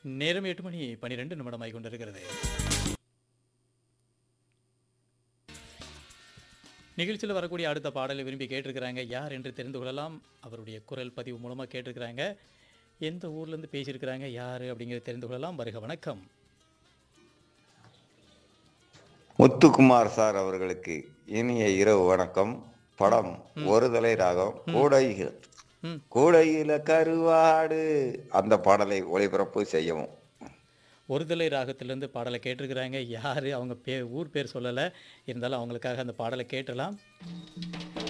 நேரம் எட்டு மணி பனிரெண்டு நிமிடமாய் கொண்டிருக்கிறது நிகழ்ச்சியில் வரக்கூடிய அடுத்த பாடலை விரும்பி கேட்டிருக்கிறாங்க யார் என்று தெரிந்து கொள்ளலாம் அவருடைய குரல் பதிவு மூலமாக கேட்டிருக்கிறாங்க எந்த ஊர்லேருந்து பேசியிருக்கிறாங்க யார் அப்படிங்கிறத தெரிந்து கொள்ளலாம் வருக வணக்கம் முத்துக்குமார் சார் அவர்களுக்கு இனிய இரவு வணக்கம் படம் ஒருதலை ராகம் கூடையில் ம் கூடையில கருவாடு அந்த பாடலை ஒளிபரப்பு செய்யவும் ஒருதலை ராகத்திலேருந்து பாடலை கேட்டிருக்கிறாங்க யார் அவங்க பே ஊர் பேர் சொல்லலை இருந்தாலும் அவங்களுக்காக அந்த பாடலை கேட்டலாம்